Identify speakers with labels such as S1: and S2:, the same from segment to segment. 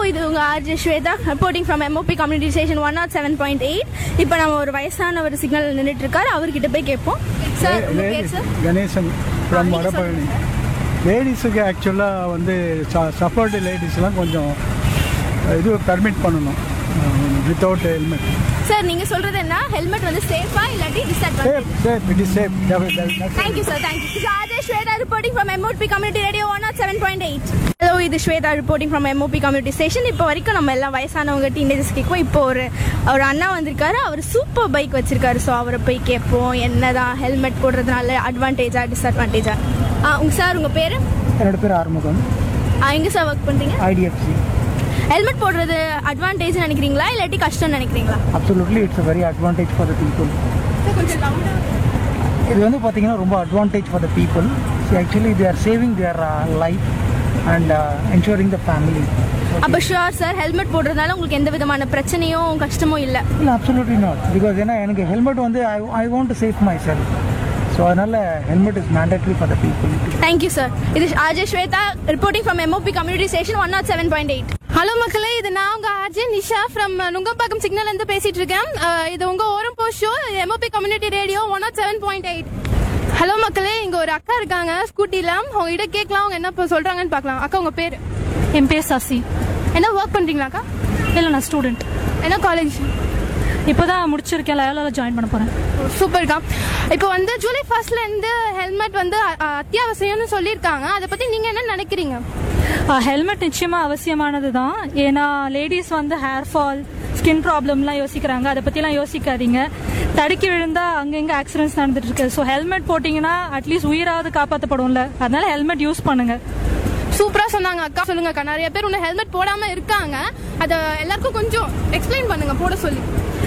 S1: இது உங்க RJ Swetha reporting from MOP community station one nought seven point eight இப்போ நம்ம ஒரு வயசானவர் சிக்னல் நின்றுட்டு இருக்காரு அவர்கிட்ட போய் கேட்போம் சார் உங்க பேர் சார்
S2: கணேசன் ஃப்ரம்
S1: நீங்க
S2: வடபழனி லேடிஸுக்கு ஆக்சுவலாக வந்து சப்போர்ட் லேடிஸ்லாம் கொஞ்சம் இது பர்மிட் பண்ணணும் வித்தவுட் ஹெல்மெட்
S1: சார் நீங்க சொல்றது என்ன ஹெல்மெட் வந்து சேஃபா இல்லாட்டி disadvantage
S2: safe safe it is safe
S1: thank you sir thank you RJ Swetha reporting from MOP community radio one nought seven point eight hello இது Swetha reporting from MOP community station இப்போ வரைக்கும் நம்ம எல்லாம் வயசானவங்க டீனேஜர்ஸ் கேட்போம் இப்போ ஒரு ஒரு அண்ணா வந்திருக்காரு அவர் சூப்பர் பைக் வச்சிருக்காரு ஸோ அவரை போய் கேட்போம் என்னதான் ஹெல்மெட் போடுறதுனால அட்வான்டேஜா டிஸ்அட்வான்டேஜா உங்க சார் உங்க பேர்
S2: என்னோட பேர் ஆறுமுகம்
S1: எங்கே சார் ஒர்க் பண்ணுறீங்க
S2: ஐடிஎஃப்சி
S1: ஹெல்மெட் போடுறது அட்வான்டேஜ் நினைக்கிறீங்களா இல்லாட்டி கஷ்டம் நினைக்கிறீங்களா
S2: absolutely it's very advantage for the people
S1: கொஞ்சம் லவுடாக
S2: இது வந்து பார்த்தீங்கன்னா ரொம்ப advantage for the people actually they are saving their life and ensuring the family
S1: அப்போ ஷுவர் சார் ஹெல்மெட் போடுறதுனால உங்களுக்கு எந்த விதமான பிரச்சனையும் கஷ்டமும் இல்லை
S2: இல்லை அப்சல்யூட்லி நாட் பிகாஸ் ஏன்னா எனக்கு ஹெல்மெட் வந்து I I want to safe myself so அதனால் helmet is mandatory for the people
S1: thank you sir இது RJ Swetha reporting from MOP community station one nought seven point eight
S3: hello மக்களே இது நான் உங்க RJ Nisha from Nungambakkam signal இருந்து பேசிட்டு இருக்கேன் ah, இது உங்க ஓரம் post show MOP community radio one nought seven point eight hello மக்களே இங்க ஒரு அக்கா இருக்காங்க ஸ்கூட்டில அவங்க கிட்ட கேட்கலாம் அவங்க என்ன இப்ப சொல்றாங்கன்னு பார்க்கலாம் அக்கா உங்க பேரு
S4: என் பேர் சசி
S3: என்ன ஒர்க் பண்றீங்களா அக்கா
S4: இல்லை நான் ஸ்டூடெண்ட்
S3: என்ன காலேஜ்
S4: இப்போ தான் முடிச்சிருக்கேன் லயோலாவில் ஜாயின் பண்ண போகிறேன்
S3: சூப்பர்க்கா இப்போ வந்து ஜூலை ஃபர்ஸ்ட்ல இருந்து ஹெல்மெட் வந்து அ- அத்தியாவசியம்னு சொல்லியிருக்காங்க அதை பத்தி நீங்க என்ன நினைக்கிறீங்க
S4: ஹெல்மெட் நிச்சயமாக அவசியமானது தான் ஏன்னா லேடிஸ் வந்து ஹேர் ஃபால் ஸ்கின் ப்ராப்ளம்லாம் யோசிக்கிறாங்க அதை பற்றிலாம் யோசிக்காதீங்க தடுக்கி விழுந்தா அங்கங்கே ஆக்சிடென்ட்ஸ் நடந்துட்டு இருக்கு ஸோ ஹெல்மெட் போட்டிங்கன்னா அட்லீஸ்ட் உயிராவது காப்பாற்றப்படும்ல அதனால ஹெல்மெட் யூஸ் பண்ணுங்க
S3: சூப்பரா சொன்னாங்க அக்கா சொல்லுங்க அக்கா நிறைய பேர் இன்னும் ஹெல்மெட் போடாம இருக்காங்க அதை எல்லாருக்கும் கொஞ்சம் எக்ஸ்பிளைன் பண்ணுங்க போட சொல்லி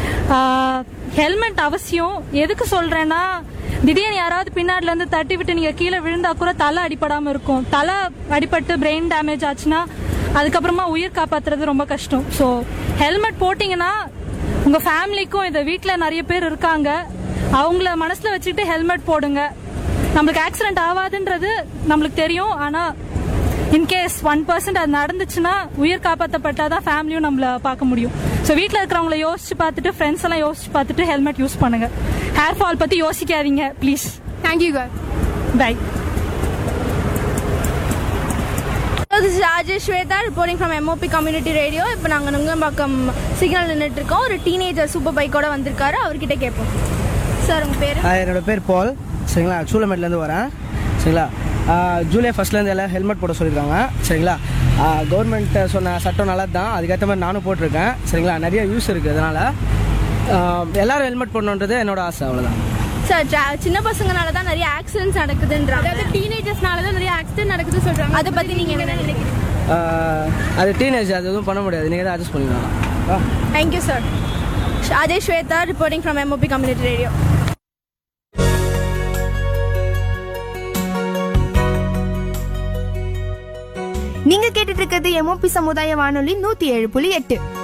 S4: ஹெல்மெட் அவசியம் எதுக்கு சொல்றேன்னா திடீர்னு யாராவது பின்னாடில இருந்து தட்டி விட்டு நீங்க கீழே விழுந்தா கூட தலை அடிபடாம இருக்கும் தலை அடிபட்டு பிரெயின் டேமேஜ் ஆச்சுன்னா அதுக்கப்புறமா உயிர் காப்பாத்துறது ரொம்ப கஷ்டம் ஸோ ஹெல்மெட் போட்டிங்கன்னா உங்க ஃபேமிலிக்கும் இந்த வீட்டில் நிறைய பேர் இருக்காங்க அவங்கள மனசுல வச்சுக்கிட்டு ஹெல்மெட் போடுங்க நம்மளுக்கு ஆக்சிடென்ட் ஆகாதுன்றது நம்மளுக்கு தெரியும் ஆனா இன்கேஸ் ஒன் பர்சன்ட் அது நடந்துச்சுன்னா உயிர் காப்பாற்றப்பட்டாதான் ஃபேமிலியும் நம்மள பார்க்க முடியும் ஸோ வீட்டில் இருக்கிறவங்கள யோசிச்சு பார்த்துட்டு ஃப்ரெண்ட்ஸ் எல்லாம் யோசிச்சு பார்த்துட்டு ஹெல்மெட் யூஸ் பண்ணுங்க ஹேர் ஃபால் பற்றி யோசிக்காதீங்க please
S3: thank you car
S4: bye
S1: this is RJ Swetha reporting from MOP community radio இப்போ நாங்கள் நுங்கம்பாக்கம் சிக்னல் நின்றுட்டு இருக்கோம் ஒரு டீனேஜர் சூப்பர் பைக்கோட வந்திருக்காரு அவர்கிட்ட கேட்போம் சார் உங்கள் பேர்
S5: ஆ, என்னோட பேர் பால் சரிங்களா சூளமேட்லேருந்து வரேன் சரிங்களா ஆ, ஜூலை ஃபஸ்ட்லேருந்து எல்லாம் ஹெல்மெட் போட சொல்லியிருக்காங்க சரிங்களா கவர்மெண்ட் சொன்ன சட்டம் நல்லது தான் அதுக்கேற்ற மாதிரி நானும் போட்டிருக்கேன் சரிங்களா நிறைய யூஸ் இருக்குது அதனால் எல்லாரும் ஹெல்மெட் போடணுன்றது என்னோட ஆசை அவ்வளோதான்
S1: சார் tra- சின்ன பசங்கனால தான் நிறைய ஆக்சிடென்ட்ஸ் நடக்குதுன்றாங்க
S3: அதாவது டீனேஜர்ஸ்னால தான் நிறைய ஆக்சிடென்ட் நடக்குது சொல்றாங்க
S1: அதை பற்றி நீங்கள் என்ன நினைக்கிறீங்க
S5: ஆ, அது டீனேஜ் அது எதுவும் பண்ண முடியாது நீங்கள் தான் அட்ஜஸ்ட் பண்ணிக்கலாம்
S1: thank you sir RJ Swetha reporting from MOP community radio
S6: நீங்க கேட்டுட்டு இருக்கிறது எம்ஓபி சமுதாய வானொலி நூத்தி ஏழு புள்ளி எட்டு